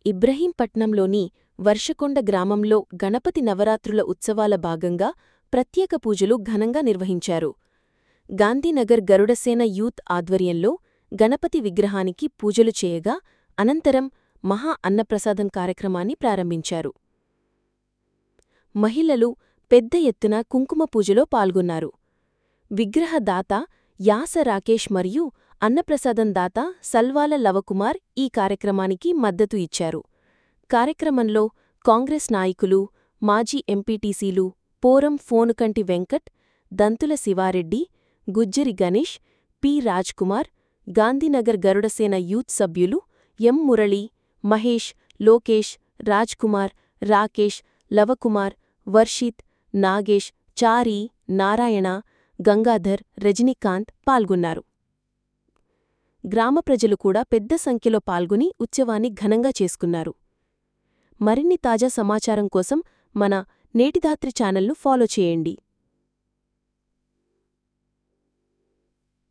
ఇబ్రహీంపట్నంలోని వర్షకొండ గ్రామంలో గణపతి నవరాత్రుల ఉత్సవాల భాగంగా ప్రత్యేక పూజలు ఘనంగా నిర్వహించారు గాంధీనగర్ గరుడసేన యూత్ ఆధ్వర్యంలో గణపతి విగ్రహానికి పూజలు చేయగా అనంతరం మహా అన్నప్రసాదం కార్యక్రమాన్ని ప్రారంభించారు మహిళలు పెద్ద ఎత్తున కుంకుమ పూజలో పాల్గొన్నారు విగ్రహదాత యాస రాకేష్ మరియు అన్నప్రసాదం దాత సల్వాల లవకుమార్ ఈ కార్యక్రమానికి మద్దతు ఇచ్చారు కార్యక్రమంలో కాంగ్రెస్ నాయకులు మాజీ ఎంపీటీసీలు forum Phonukanti Venkat Dantula Sivareddy Gujjari Ganesh P Rajkumar Gandhinagar Garudasena youth సభ్యులు ఎం మురళి మహేష్ లోకేష్ రాజ్కుమార్ రాకేష్ లవకుమార్ వర్షిత్ నాగేష్ చారి నారాయణ గంగాధర్ రజనీకాంత్ పాల్గొన్నారు గ్రామ ప్రజలు కూడా పెద్ద సంఖ్యలో పాల్గొని ఉత్సవాన్ని ఘనంగా చేసుకున్నారు మరిన్ని తాజా సమాచారం కోసం మన నేటిదాత్రి ఛానల్ను ఫాలో చేయండి